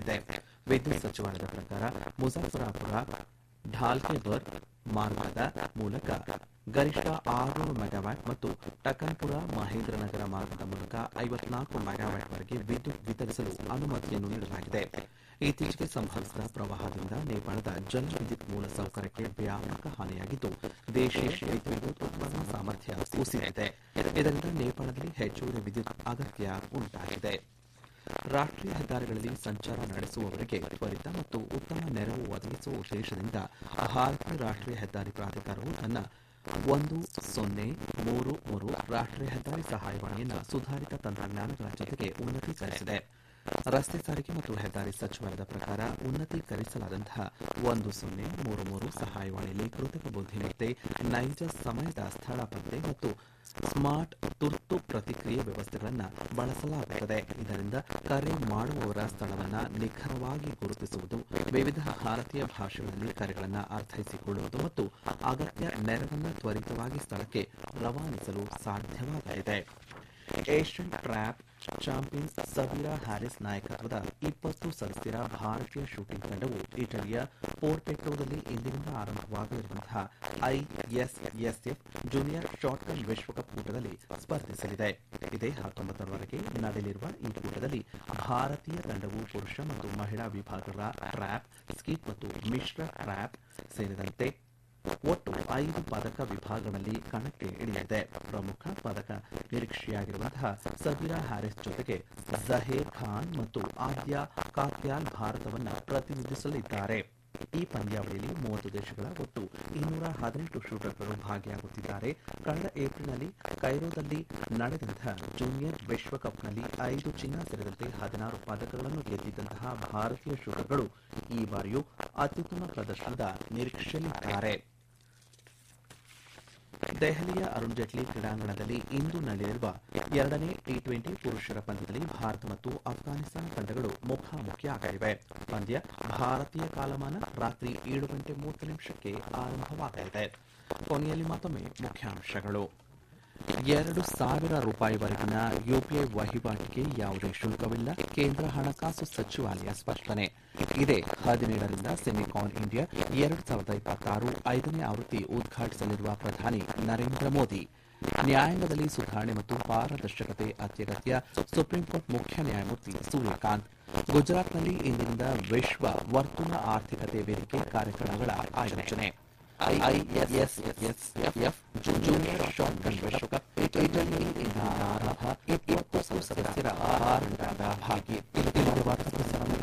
ನೀಡಲಾಗಿದೆ ವಿದ್ಯುತ್ ಸಚಿವಾಲಯದ ಪ್ರಕಾರ ಮುಜಾಫರಾಪುರ ಢಾಲ್ಕೆಬರ್ ಮಾರ್ಗದ ಮೂಲಕ ಗರಿಷ್ಠ ಆರುನೂರು ಮೆಗಾವ್ಯಾಟ್ ಮತ್ತು ಟಕನ್ಪುರ ಮಹೇಂದ್ರನಗರ ಮಾರ್ಗದ ಮೂಲಕ ಐವತ್ನಾಲ್ಕು ಮೆಗಾವ್ಯಾಟ್ವರೆಗೆ ವಿದ್ಯುತ್ ವಿತರಿಸಲು ಅನುಮತಿಯನ್ನು ನೀಡಲಾಗಿದೆ ಇತ್ತೀಚೆಗೆ ಸಂಭವಿಸಿದ ಪ್ರವಾಹದಿಂದ ನೇಪಾಳದ ಜಲ ವಿದ್ಯುತ್ ಮೂಲ ಸೌಕರ್ಯಕ್ಕೆ ವ್ಯಾಪಕ ಹಾನಿಯಾಗಿದ್ದು ದೇಶೀಯ ವಿದ್ಯುತ್ ಉತ್ಪಾದನಾ ಸಾಮರ್ಥ್ಯ ಕುಸಿದಿದೆ ಇದರಿಂದ ನೇಪಾಳದಲ್ಲಿ ಹೆಚ್ಚುವರಿ ವಿದ್ಯುತ್ ಅಗತ್ಯ ಉಂಟಾಗಿದೆ ರಾಷ್ಟ್ರೀಯ ಹೆದ್ದಾರಿಗಳಲ್ಲಿ ಸಂಚಾರ ನಡೆಸುವವರಿಗೆ ತ್ವರಿತ ಮತ್ತು ಉತ್ತಮ ನೆರವು ಒದಗಿಸುವ ಉದ್ದೇಶದಿಂದ ಭಾರತೀಯ ರಾಷ್ಟ್ರೀಯ ಹೆದ್ದಾರಿ ಪ್ರಾಧಿಕಾರವು ತನ್ನ ಒಂದು ಸೊನ್ನೆ ಮೂರು ಮೂರು ರಾಷ್ಟ್ರೀಯ ಹೆದ್ದಾರಿ ಸಹಾಯವಾಣಿಯನ್ನು ಸುಧಾರಿತ ತಂತ್ರಜ್ಞಾನಗಳ ಜೊತೆಗೆ ಉನ್ನತೀಕರಿಸಿದೆ ರಸ್ತೆ ಸಾರಿಗೆ ಮತ್ತು ಹೆದ್ದಾರಿ ಸಚಿವಾಲಯದ ಪ್ರಕಾರ ಉನ್ನತೀಕರಿಸಲಾದಂತಹ ಒಂದು ಸೊನ್ನೆ ಮೂರು ಮೂರು ಸಹಾಯವಾಣಿಯಲ್ಲಿ ಕೃತಕ ಬುದ್ಧಿಮತ್ತೆ ನೈಜ ಸಮಯದ ಸ್ಥಳ ಪತ್ತೆ ಮತ್ತು ಸ್ಮಾರ್ಟ್ ತುರ್ತು ಪ್ರತಿಕ್ರಿಯೆ ವ್ಯವಸ್ಥೆಗಳನ್ನು ಬಳಸಲಾಗುತ್ತದೆ ಇದರಿಂದ ಕರೆ ಮಾಡುವವರ ಸ್ಥಳವನ್ನು ನಿಖರವಾಗಿ ಗುರುತಿಸುವುದು ವಿವಿಧ ಭಾರತೀಯ ಭಾಷೆಗಳಲ್ಲಿ ಕರೆಗಳನ್ನು ಅರ್ಥೈಸಿಕೊಳ್ಳುವುದು ಮತ್ತು ಅಗತ್ಯ ನೆರವನ್ನು ತ್ವರಿತವಾಗಿ ಸ್ಥಳಕ್ಕೆ ರವಾನಿಸಲು ಸಾಧ್ಯವಾಗಲಿದೆ Asian trap champions Sabeera Haris ನಾಯಕತ್ವದ ಇಪ್ಪತ್ತು ಸದಸ್ಯರ ಭಾರತೀಯ ಶೂಟಿಂಗ್ ತಂಡವು ಇಟಲಿಯ ಪೋರ್ಪೆಟ್ರೋದಲ್ಲಿ ಇಂದಿನಿಂದ ಆರಂಭವಾಗಲಿರುವಂತಹ ಐಎಸ್ಎಸ್ಎಫ್ ಜೂನಿಯರ್ ಶಾಟ್ಗನ್ ವಿಶ್ವಕಪ್ ಕೂಟದಲ್ಲಿ ಸ್ಪರ್ಧಿಸಲಿದೆ ಇದೇ ಹತ್ತೊಂಬತ್ತರವರೆಗೆ ನಡೆಯಲಿರುವ ಈ ಕೂಟದಲ್ಲಿ ಭಾರತೀಯ ತಂಡವು ಪುರುಷ ಮತ್ತು ಮಹಿಳಾ ವಿಭಾಗಗಳ ಟ್ರ್ಯಾಪ್ ಸ್ಕೀಟ್ ಮತ್ತು ಮಿಶ್ರ ಟ್ರ್ಯಾಪ್ ಸೇರಿದಂತೆ ಒಟ್ಟು ಐದು ಪದಕ ವಿಭಾಗಗಳಲ್ಲಿ ಕಣಕ್ಕೆ ಇಳಿಯಲಿದೆ ಪ್ರಮುಖ ಪದಕ ನಿರೀಕ್ಷೆಯಾಗಿರುವಂತಹ ಸಬೀರಾ ಹ್ಯಾರಿಸ್ ಜೊತೆಗೆ ಜಹೀರ್ ಖಾನ್ ಮತ್ತು ಆದ್ಯ ಕಾತ್ಯಾಲ್ ಭಾರತವನ್ನು ಪ್ರತಿನಿಧಿಸಲಿದ್ದಾರೆ ಈ ಪಂದ್ಯಾವಳಿಯಲ್ಲಿ ಮೂವತ್ತು ದೇಶಗಳ ಒಟ್ಟು ಇನ್ನೂರ ಹದಿನೆಂಟು ಶೂಟರ್ಗಳು ಭಾಗಿಯಾಗುತ್ತಿದ್ದಾರೆ ಕಳೆದ ಏಪ್ರಿಲ್ನಲ್ಲಿ ಕೈರೋದಲ್ಲಿ ನಡೆದಂತಹ ಜೂನಿಯರ್ ವಿಶ್ವಕಪ್ನಲ್ಲಿ ಐದು ಚಿನ್ನ ಸೇರಿದಂತೆ ಹದಿನಾರು ಪದಕಗಳನ್ನು ಗೆದ್ದಿದ್ದಂತಹ ಭಾರತೀಯ ಶೂಟರ್ಗಳು ಈ ಬಾರಿಯೂ ಅತ್ಯುತ್ತಮ ಪ್ರದರ್ಶನದ ನಿರೀಕ್ಷೆಯಲ್ಲಿದ್ದಾರೆ ದೆಹಲಿಯ ಅರುಣ್ ಜೇಟ್ಲಿ ಕ್ರೀಡಾಂಗಣದಲ್ಲಿ ಇಂದು ನಡೆಯಲಿರುವ ಎರಡನೇ ಟಿ ಟ್ವೆಂಟಿ ಪುರುಷರ ಪಂದ್ಯದಲ್ಲಿ ಭಾರತ ಮತ್ತು ಅಫ್ಘಾನಿಸ್ತಾನ ತಂಡಗಳು ಮುಖಾಮುಖಿಯಾಗಲಿವೆ ಪಂದ್ಯ ಭಾರತೀಯ ಕಾಲಮಾನ ರಾತ್ರಿ ಏಳು ಗಂಟೆ ಮೂವತ್ತು ನಿಮಿಷಕ್ಕೆ ಆರಂಭವಾಗಲಿದೆ ಕೊನೆಯಲ್ಲಿ ಮತ್ತೊಮ್ಮೆ ಮುಖ್ಯಾಂಶಗಳು ಎರಡು ಸಾವಿರ ರೂಪಾಯಿವರೆಗಿನ ಯುಪಿಐ ವಹಿವಾಟಿಗೆ ಯಾವುದೇ ಶುಲ್ಕವಿಲ್ಲ ಕೇಂದ್ರ ಹಣಕಾಸು ಸಚಿವಾಲಯ ಸ್ಪಷ್ಟನೆ ಇದೇ ಹದಿನೇಳರಿಂದ ಸೆಮಿಕಾನ್ ಇಂಡಿಯಾ ಎರಡು ಸಾವಿರದ ಇಪ್ಪತ್ತಾರು ಐದನೇ ಆವೃತ್ತಿ ಉದ್ಘಾಟಿಸಲಿರುವ ಪ್ರಧಾನಿ ನರೇಂದ್ರ ಮೋದಿ ನ್ಯಾಯಾಂಗದಲ್ಲಿ ಸುಧಾರಣೆ ಮತ್ತು ಪಾರದರ್ಶಕತೆ ಅತ್ಯಗತ್ಯ ಸುಪ್ರೀಂಕೋರ್ಟ್ ಮುಖ್ಯ ನ್ಯಾಯಮೂರ್ತಿ ಸೂರ್ಯಕಾಂತ್ ಗುಜರಾತ್ನಲ್ಲಿ ಇಂದಿನಿಂದ ವಿಶ್ವ ವರ್ತುಲ ಆರ್ಥಿಕತೆ ವೇದಿಕೆ ಕಾರ್ಯಕ್ರಮಗಳ ಆಯೋಜನೆ ಐಎಸ್ಎಸ್ಎಫ್ ಜೂನಿಯರ್ ಶಾಟ್ ಗನ್ ವಿಶ್ವಕಪ್ ಇಟಲಿಯಲ್ಲಿ ಇಂದು ಆರಂಭ ಇಪ್ಪತ್ತು ಸದಸ್ಯರ ಭಾರತದ ಭಾಗಿ ಇಲ್ಲಿರುವ ಪ್ರಸಾರ